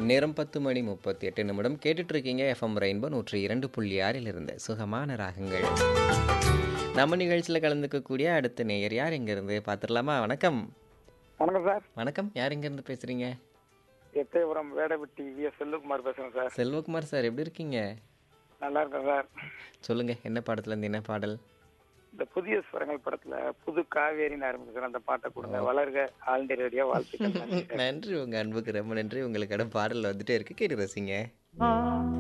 நேரம் பத்து மணி முப்பத்தி எட்டு நிமிடம் கேட்டுட்டு இருக்கீங்க எஃப்எம் ரெயின்போ நூற்றி இரண்டு புள்ளி ஆறில் இருந்து சுகமான ராகங்கள் நம்ம நிகழ்ச்சியில் கலந்துக்கக்கூடிய அடுத்த நேயர் யார் இருந்து பார்த்துடலாமா வணக்கம் வணக்கம் சார் வணக்கம் யார் இருந்து பேசுறீங்க எட்டயபுரம் வேடவெட்டி வி எஸ் செல்வகுமார் பேசுறேன் சார் செல்வகுமார் சார் எப்படி இருக்கீங்க நல்லா இருக்கேன் சார் சொல்லுங்க என்ன பாடத்துல இருந்து என்ன பாடல் இந்த புதிய ஸ்வரங்கள் படத்துல புது காவேரின்னு ஆரம்பிச்சு சார் அந்த பாட்டை கொடுங்க வளர்க ஆழ்ந்த ரேடியோ வாழ்த்துக்கள் நன்றி சார். நன்றி உங்க அன்புக்கு ரொம்ப நன்றி உங்களுக்கான பாடல் வந்துட்டே இருக்கு கேட்டு ரசிங்க